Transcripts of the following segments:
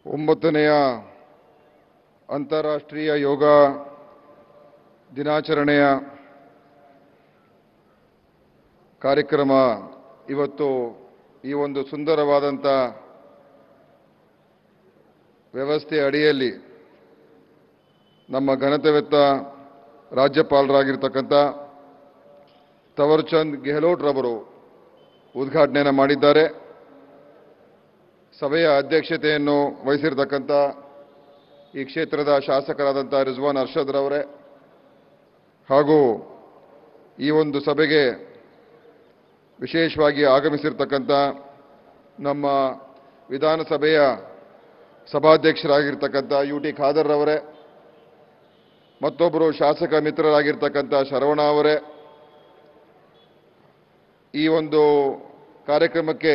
ಒಂಬತ್ತನೆಯ ಅಂತಾರಾಷ್ಟ್ರೀಯ ಯೋಗ ದಿನಾಚರಣೆಯ ಕಾರ್ಯಕ್ರಮ ಇವತ್ತು ಈ ಒಂದು ಸುಂದರವಾದಂಥ ವ್ಯವಸ್ಥೆ ಅಡಿಯಲ್ಲಿ ನಮ್ಮ ಘನತೆವೆತ್ತ ರಾಜ್ಯಪಾಲರಾಗಿರ್ತಕ್ಕಂಥ ತವರ್ಚಂದ್ ಗೆಹ್ಲೋಟ್ ರವರು ಉದ್ಘಾಟನೆಯನ್ನು ಮಾಡಿದ್ದಾರೆ ಸಭೆಯ ಅಧ್ಯಕ್ಷತೆಯನ್ನು ವಹಿಸಿರ್ತಕ್ಕಂಥ ಈ ಕ್ಷೇತ್ರದ ಶಾಸಕರಾದಂಥ ರಿಜ್ವಾನ್ ಅರ್ಷದ್ ರವರೇ ಹಾಗೂ ಈ ಒಂದು ಸಭೆಗೆ ವಿಶೇಷವಾಗಿ ಆಗಮಿಸಿರ್ತಕ್ಕಂಥ ನಮ್ಮ ವಿಧಾನಸಭೆಯ ಸಭಾಧ್ಯಕ್ಷರಾಗಿರ್ತಕ್ಕಂಥ ಯು ಟಿ ಖಾದರ್ ಅವರೇ ಮತ್ತೊಬ್ಬರು ಶಾಸಕ ಮಿತ್ರರಾಗಿರ್ತಕ್ಕಂಥ ಶರವಣ ಅವರೇ ಈ ಒಂದು ಕಾರ್ಯಕ್ರಮಕ್ಕೆ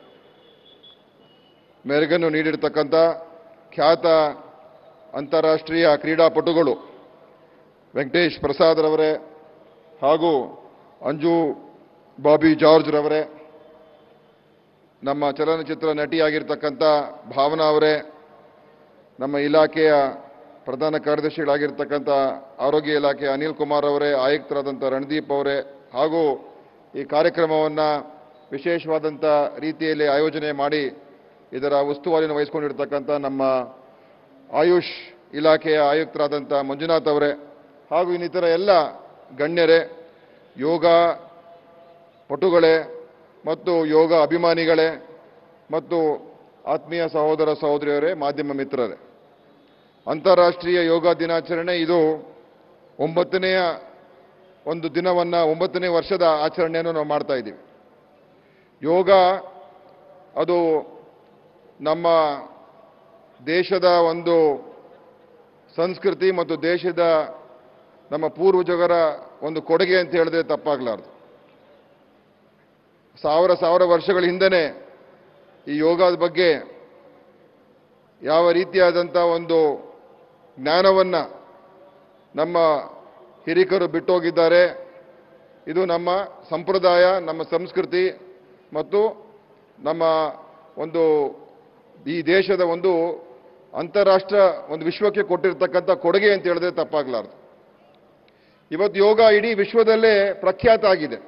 ಮೆರುಗನ್ನು ನೀಡಿರ್ತಕ್ಕಂಥ ಖ್ಯಾತ ಅಂತಾರಾಷ್ಟ್ರೀಯ ಕ್ರೀಡಾಪಟುಗಳು ವೆಂಕಟೇಶ್ ಪ್ರಸಾದ್ ರವರೇ ಹಾಗೂ ಅಂಜು ಬಾಬಿ ಜಾರ್ಜ್ ರವರೇ ನಮ್ಮ ಚಲನಚಿತ್ರ ನಟಿಯಾಗಿರ್ತಕ್ಕಂಥ ಭಾವನಾ ಅವರೇ ನಮ್ಮ ಇಲಾಖೆಯ ಪ್ರಧಾನ ಕಾರ್ಯದರ್ಶಿಗಳಾಗಿರ್ತಕ್ಕಂಥ ಆರೋಗ್ಯ ಇಲಾಖೆ ಅನಿಲ್ ಕುಮಾರ್ ಅವರೇ ಆಯುಕ್ತರಾದಂಥ ರಣದೀಪ್ ಅವರೇ ಹಾಗೂ ಈ ಕಾರ್ಯಕ್ರಮವನ್ನು ವಿಶೇಷವಾದಂಥ ರೀತಿಯಲ್ಲಿ ಆಯೋಜನೆ ಮಾಡಿ ಇದರ ಉಸ್ತುವಾರಿಯನ್ನು ವಹಿಸಿಕೊಂಡಿರ್ತಕ್ಕಂಥ ನಮ್ಮ ಆಯುಷ್ ಇಲಾಖೆಯ ಆಯುಕ್ತರಾದಂಥ ಮಂಜುನಾಥ್ ಅವರೇ ಹಾಗೂ ಇನ್ನಿತರ ಎಲ್ಲ ಗಣ್ಯರೇ ಯೋಗ ಪಟುಗಳೇ ಮತ್ತು ಯೋಗ ಅಭಿಮಾನಿಗಳೇ ಮತ್ತು ಆತ್ಮೀಯ ಸಹೋದರ ಸಹೋದರಿಯರೇ ಮಾಧ್ಯಮ ಮಿತ್ರರೇ ಅಂತಾರಾಷ್ಟ್ರೀಯ ಯೋಗ ದಿನಾಚರಣೆ ಇದು ಒಂಬತ್ತನೆಯ ಒಂದು ದಿನವನ್ನು ಒಂಬತ್ತನೇ ವರ್ಷದ ಆಚರಣೆಯನ್ನು ನಾವು ಮಾಡ್ತಾ ಇದ್ದೀವಿ ಯೋಗ ಅದು ನಮ್ಮ ದೇಶದ ಒಂದು ಸಂಸ್ಕೃತಿ ಮತ್ತು ದೇಶದ ನಮ್ಮ ಪೂರ್ವಜರ ಒಂದು ಕೊಡುಗೆ ಅಂತ ಹೇಳಿದ್ರೆ ತಪ್ಪಾಗಲಾರ್ದು ಸಾವಿರ ಸಾವಿರ ವರ್ಷಗಳ ಹಿಂದೆನೇ ಈ ಯೋಗದ ಬಗ್ಗೆ ಯಾವ ರೀತಿಯಾದಂಥ ಒಂದು ಜ್ಞಾನವನ್ನು ನಮ್ಮ ಹಿರಿಕರು ಬಿಟ್ಟೋಗಿದ್ದಾರೆ ಇದು ನಮ್ಮ ಸಂಪ್ರದಾಯ ನಮ್ಮ ಸಂಸ್ಕೃತಿ ಮತ್ತು ನಮ್ಮ ಒಂದು ಈ ದೇಶದ ಒಂದು ಅಂತಾರಾಷ್ಟ್ರ ಒಂದು ವಿಶ್ವಕ್ಕೆ ಕೊಟ್ಟಿರ್ತಕ್ಕಂಥ ಕೊಡುಗೆ ಅಂತ ಹೇಳಿದ್ರೆ ತಪ್ಪಾಗಲಾರ್ದು ಇವತ್ತು ಯೋಗ ಇಡೀ ವಿಶ್ವದಲ್ಲೇ ಪ್ರಖ್ಯಾತ ಆಗಿದೆ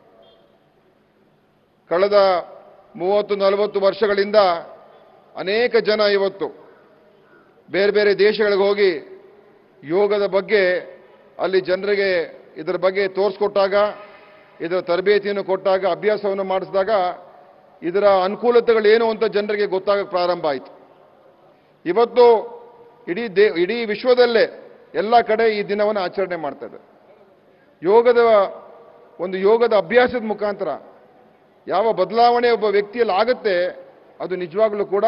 ಕಳೆದ ಮೂವತ್ತು ನಲವತ್ತು ವರ್ಷಗಳಿಂದ ಅನೇಕ ಜನ ಇವತ್ತು ಬೇರೆ ಬೇರೆ ದೇಶಗಳಿಗೆ ಹೋಗಿ ಯೋಗದ ಬಗ್ಗೆ ಅಲ್ಲಿ ಜನರಿಗೆ ಇದರ ಬಗ್ಗೆ ತೋರಿಸ್ಕೊಟ್ಟಾಗ ಇದರ ತರಬೇತಿಯನ್ನು ಕೊಟ್ಟಾಗ ಅಭ್ಯಾಸವನ್ನು ಮಾಡಿಸಿದಾಗ ಇದರ ಅನುಕೂಲತೆಗಳೇನು ಅಂತ ಜನರಿಗೆ ಗೊತ್ತಾಗಕ್ಕೆ ಪ್ರಾರಂಭ ಆಯಿತು ಇವತ್ತು ಇಡೀ ದೇ ಇಡೀ ವಿಶ್ವದಲ್ಲೇ ಎಲ್ಲ ಕಡೆ ಈ ದಿನವನ್ನು ಆಚರಣೆ ಮಾಡ್ತಾ ಇದ್ದಾರೆ ಯೋಗದ ಒಂದು ಯೋಗದ ಅಭ್ಯಾಸದ ಮುಖಾಂತರ ಯಾವ ಬದಲಾವಣೆ ಒಬ್ಬ ವ್ಯಕ್ತಿಯಲ್ಲಿ ಆಗುತ್ತೆ ಅದು ನಿಜವಾಗ್ಲೂ ಕೂಡ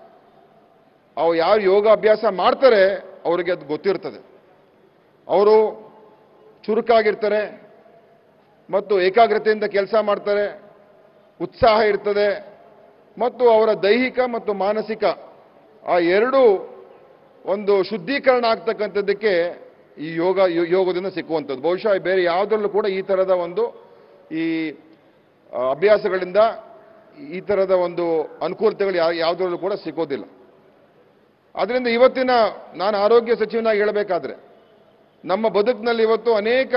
ಅವು ಯಾರು ಯೋಗ ಅಭ್ಯಾಸ ಮಾಡ್ತಾರೆ ಅವರಿಗೆ ಅದು ಗೊತ್ತಿರ್ತದೆ ಅವರು ಚುರುಕಾಗಿರ್ತಾರೆ ಮತ್ತು ಏಕಾಗ್ರತೆಯಿಂದ ಕೆಲಸ ಮಾಡ್ತಾರೆ ಉತ್ಸಾಹ ಇರ್ತದೆ ಮತ್ತು ಅವರ ದೈಹಿಕ ಮತ್ತು ಮಾನಸಿಕ ಆ ಎರಡೂ ಒಂದು ಶುದ್ಧೀಕರಣ ಆಗ್ತಕ್ಕಂಥದ್ದಕ್ಕೆ ಈ ಯೋಗ ಯೋ- ಯೋಗದಿಂದ ಸಿಕ್ಕುವಂಥದ್ದು ಬಹುಶಃ ಬೇರೆ ಯಾವುದರಲ್ಲೂ ಕೂಡ ಈ ಥರದ ಒಂದು ಈ ಆ, ಅಭ್ಯಾಸಗಳಿಂದ ಈ ಥರದ ಒಂದು ಅನುಕೂಲತೆಗಳು ಯಾವ ಯಾವುದರಲ್ಲೂ ಕೂಡ ಸಿಗೋದಿಲ್ಲ ಆದ್ದರಿಂದ ಇವತ್ತಿನ ನಾನು ಆರೋಗ್ಯ ಸಚಿವನಾಗಿ ಹೇಳಬೇಕಾದ್ರೆ ನಮ್ಮ ಬದುಕಿನಲ್ಲಿ ಇವತ್ತು ಅನೇಕ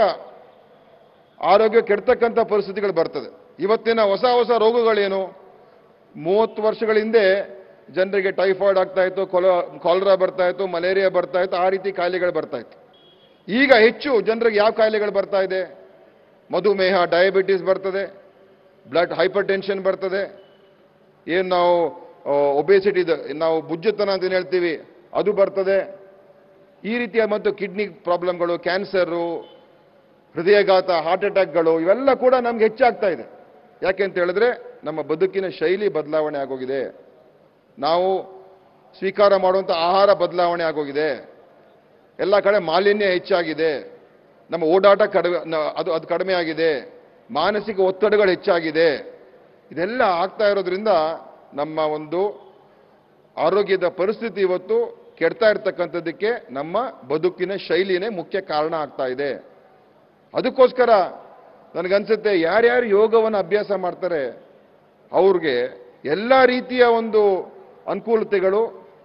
ಆರೋಗ್ಯ ಕೆಡ್ತಕ್ಕಂಥ ಪರಿಸ್ಥಿತಿಗಳು ಬರ್ತದೆ ಇವತ್ತಿನ ಹೊಸ ಹೊಸ ರೋಗಗಳೇನು ಮೂವತ್ತು ವರ್ಷಗಳ ಹಿಂದೆ ಜನರಿಗೆ ಟೈಫಾಯ್ಡ್ ಆಗ್ತಾ ಇತ್ತು ಕೊಲ ಕಾಲರಾ ಬರ್ತಾ ಇತ್ತು ಮಲೇರಿಯಾ ಬರ್ತಾ ಇತ್ತು ಆ ರೀತಿ ಕಾಯಿಲೆಗಳು ಬರ್ತಾ ಇತ್ತು ಈಗ ಹೆಚ್ಚು ಜನರಿಗೆ ಯಾವ ಕಾಯಿಲೆಗಳು ಬರ್ತಾ ಇದೆ ಮಧುಮೇಹ ಡಯಾಬಿಟಿಸ್ ಬರ್ತದೆ ಬ್ಲಡ್ ಹೈಪರ್ ಟೆನ್ಷನ್ ಬರ್ತದೆ ಏನು ನಾವು ಒಬೇಸಿಟಿ ನಾವು ಬುಜ್ಜತನ ಅಂತ ಏನ್ ಹೇಳ್ತೀವಿ ಅದು ಬರ್ತದೆ ಈ ರೀತಿಯ ಮತ್ತು ಕಿಡ್ನಿ ಪ್ರಾಬ್ಲಮ್ಗಳು ಕ್ಯಾನ್ಸರು ಹೃದಯಘಾತ ಹಾರ್ಟ್ ಅಟ್ಯಾಕ್ಗಳು ಇವೆಲ್ಲ ಕೂಡ ನಮ್ಗೆ ಹೆಚ್ಚಾಗ್ತಾ ಇದೆ ಯಾಕೆ ಅಂತ ಹೇಳಿದ್ರೆ ನಮ್ಮ ಬದುಕಿನ ಶೈಲಿ ಬದಲಾವಣೆ ಆಗೋಗಿದೆ ನಾವು ಸ್ವೀಕಾರ ಮಾಡುವಂಥ ಆಹಾರ ಬದಲಾವಣೆ ಆಗೋಗಿದೆ ಎಲ್ಲ ಕಡೆ ಮಾಲಿನ್ಯ ಹೆಚ್ಚಾಗಿದೆ ನಮ್ಮ ಓಡಾಟ ಕಡಿಮೆ ನ- ಅದು ಅದು ಕಡಿಮೆ ಆಗಿದೆ ಮಾನಸಿಕ ಒತ್ತಡಗಳು ಹೆಚ್ಚಾಗಿದೆ ಇದೆಲ್ಲ ಆಗ್ತಾ ಇರೋದ್ರಿಂದ ನಮ್ಮ ಒಂದು ಆರೋಗ್ಯದ ಪರಿಸ್ಥಿತಿ ಇವತ್ತು ಕೆಡ್ತಾ ಇರ್ತಕ್ಕಂಥದ್ದಕ್ಕೆ ನಮ್ಮ ಬದುಕಿನ ಶೈಲಿನೇ ಮುಖ್ಯ ಕಾರಣ ಆಗ್ತಾ ಇದೆ ಅದಕ್ಕೋಸ್ಕರ ನನಗನ್ಸುತ್ತೆ ಯಾರ್ಯಾರು ಯೋಗವನ್ನು ಅಭ್ಯಾಸ ಮಾಡ್ತಾರೆ ಅವ್ರಿಗೆ ಎಲ್ಲ ರೀತಿಯ ಒಂದು ಅನುಕೂಲತೆಗಳು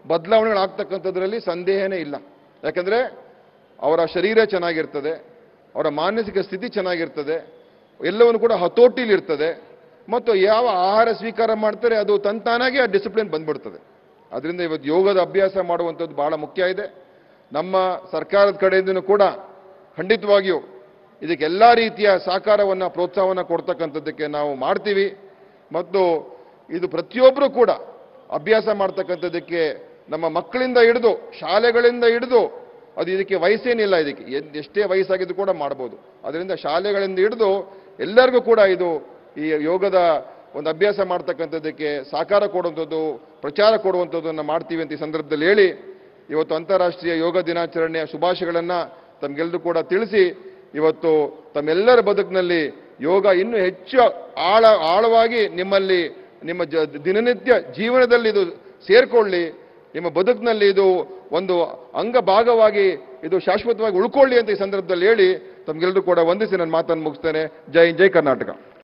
ಬದಲಾವಣೆಗಳಾಗ್ತಕ್ಕಂಥದ್ರಲ್ಲಿ ಸಂದೇಹನೇ ಇಲ್ಲ ಯಾಕಂದರೆ ಅವರ ಶರೀರ ಚೆನ್ನಾಗಿರ್ತದೆ ಅವರ ಮಾನಸಿಕ ಸ್ಥಿತಿ ಚೆನ್ನಾಗಿರ್ತದೆ ಎಲ್ಲವನ್ನು ಕೂಡ ಹತೋಟಿಲಿರ್ತದೆ ಮತ್ತು ಯಾವ ಆಹಾರ ಸ್ವೀಕಾರ ಮಾಡ್ತಾರೆ ಅದು ತಂತಾನಾಗಿ ಆ ಡಿಸಿಪ್ಲಿನ್ ಬಂದ್ಬಿಡ್ತದೆ ಅದರಿಂದ ಇವತ್ತು ಯೋಗದ ಅಭ್ಯಾಸ ಮಾಡುವಂಥದ್ದು ಬಹಳ ಮುಖ್ಯ ಇದೆ ನಮ್ಮ ಸರ್ಕಾರದ ಕಡೆಯಿಂದನೂ ಕೂಡ ಖಂಡಿತವಾಗಿಯೂ ಇದಕ್ಕೆ ಎಲ್ಲ ರೀತಿಯ ಸಹಕಾರವನ್ನು ಪ್ರೋತ್ಸಾಹವನ್ನು ಕೊಡ್ತಕ್ಕಂಥದ್ದಕ್ಕೆ ನಾವು ಮಾಡ್ತೀವಿ ಮತ್ತು ಇದು ಪ್ರತಿಯೊಬ್ಬರು ಕೂಡ ಅಭ್ಯಾಸ ಮಾಡ್ತಕ್ಕಂಥದ್ದಕ್ಕೆ ನಮ್ಮ ಮಕ್ಕಳಿಂದ ಹಿಡಿದು ಶಾಲೆಗಳಿಂದ ಹಿಡಿದು ಅದು ಇದಕ್ಕೆ ವಯಸ್ಸೇನಿಲ್ಲ ಇದಕ್ಕೆ ಎದ್- ಎಷ್ಟೇ ವಯಸ್ಸಾಗಿದ್ದು ಕೂಡ ಮಾಡ್ಬೋದು ಅದರಿಂದ ಶಾಲೆಗಳಿಂದ ಹಿಡಿದು ಎಲ್ಲರಿಗೂ ಕೂಡ ಇದು ಈ ಯೋಗದ ಒಂದು ಅಭ್ಯಾಸ ಮಾಡ್ತಕ್ಕಂಥದ್ದಕ್ಕೆ ಸಹಕಾರ ಕೊಡುವಂಥದ್ದು ಪ್ರಚಾರ ಕೊಡುವಂಥದ್ದನ್ನು ಮಾಡ್ತೀವಿ ಅಂತ ಈ ಸಂದರ್ಭದಲ್ಲಿ ಹೇಳಿ ಇವತ್ತು ಅಂತಾರಾಷ್ಟ್ರೀಯ ಯೋಗ ದಿನಾಚರಣೆಯ ಶುಭಾಶಯಗಳನ್ನು ತಮಗೆಲ್ಲರೂ ಕೂಡ ತಿಳಿಸಿ ಇವತ್ತು ತಮ್ಮೆಲ್ಲರ ಬದುಕಿನಲ್ಲಿ ಯೋಗ ಇನ್ನೂ ಹೆಚ್ಚು ಆಳ ಆಳವಾಗಿ ನಿಮ್ಮಲ್ಲಿ ನಿಮ್ಮ ಜ ದಿನನಿತ್ಯ ಜೀವನದಲ್ಲಿ ಇದು ಸೇರ್ಕೊಳ್ಳಿ ನಿಮ್ಮ ಬದುಕಿನಲ್ಲಿ ಇದು ಒಂದು ಅಂಗ ಭಾಗವಾಗಿ ಇದು ಶಾಶ್ವತವಾಗಿ ಉಳ್ಕೊಳ್ಳಿ ಅಂತ ಈ ಸಂದರ್ಭದಲ್ಲಿ ಹೇಳಿ ತಮ್ಗೆಲ್ಲರೂ ಕೂಡ ವಂದಿಸಿ ನನ್ನ ಮಾತನ್ನು ಮುಗಿಸ್ತೇನೆ ಜೈ ಜೈ ಕರ್ನಾಟಕ